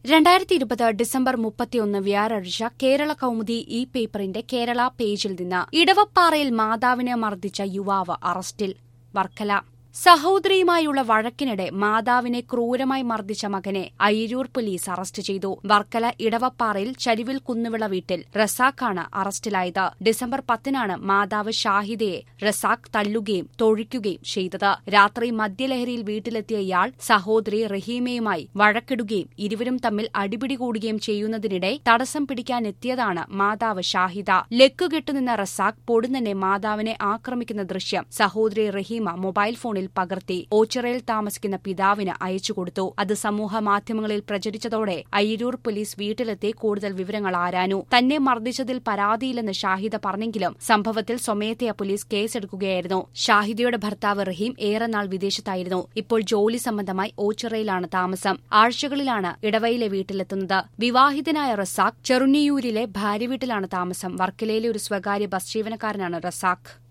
രണ്ടായിരത്തി ഇരുപത് ഡിസംബർ മുപ്പത്തിയൊന്ന് വ്യാഴാഴ്ച കേരള കൗമുദി ഇ പേപ്പറിന്റെ കേരള പേജിൽ നിന്ന് ഇടവപ്പാറയിൽ മാതാവിനെ മർദ്ദിച്ച യുവാവ് അറസ്റ്റിൽ വർക്കല സഹോദരിയുമായുള്ള വഴക്കിനിടെ മാതാവിനെ ക്രൂരമായി മർദ്ദിച്ച മകനെ അയിരൂർ പോലീസ് അറസ്റ്റ് ചെയ്തു വർക്കല ഇടവപ്പാറയിൽ ചരിവിൽ കുന്നുവിള വീട്ടിൽ റസാഖാണ് അറസ്റ്റിലായത് ഡിസംബർ പത്തിനാണ് മാതാവ് ഷാഹിദയെ റസാഖ് തല്ലുകയും തൊഴിക്കുകയും ചെയ്തത് രാത്രി മദ്യലഹരിയിൽ വീട്ടിലെത്തിയ ഇയാൾ സഹോദരി റഹീമയുമായി വഴക്കിടുകയും ഇരുവരും തമ്മിൽ അടിപിടി കൂടുകയും ചെയ്യുന്നതിനിടെ തടസ്സം പിടിക്കാനെത്തിയതാണ് മാതാവ് ഷാഹിദ ലക്കുകെട്ടുനിന്ന റസാഖ് പൊടുന്നനെ മാതാവിനെ ആക്രമിക്കുന്ന ദൃശ്യം സഹോദരി റഹീമ മൊബൈൽ ഫോണിൽ പകർത്തി ഓച്ചിറയിൽ താമസിക്കുന്ന പിതാവിന് അയച്ചുകൊടുത്തു അത് സമൂഹ മാധ്യമങ്ങളിൽ പ്രചരിച്ചതോടെ അയിരൂർ പോലീസ് വീട്ടിലെത്തി കൂടുതൽ വിവരങ്ങൾ ആരാഞ്ഞു തന്നെ മർദ്ദിച്ചതിൽ പരാതിയില്ലെന്ന് ഷാഹിദ പറഞ്ഞെങ്കിലും സംഭവത്തിൽ സ്വമേധയാ പോലീസ് കേസെടുക്കുകയായിരുന്നു ഷാഹിദയുടെ ഭർത്താവ് റഹീം ഏറെ നാൾ വിദേശത്തായിരുന്നു ഇപ്പോൾ ജോലി സംബന്ധമായി ഓച്ചിറയിലാണ് താമസം ആഴ്ചകളിലാണ് ഇടവയിലെ വീട്ടിലെത്തുന്നത് വിവാഹിതനായ റസാഖ് ചെറുന്നിയൂരിലെ ഭാര്യ വീട്ടിലാണ് താമസം വർക്കലയിലെ ഒരു സ്വകാര്യ ബസ് ജീവനക്കാരനാണ് റസാഖ്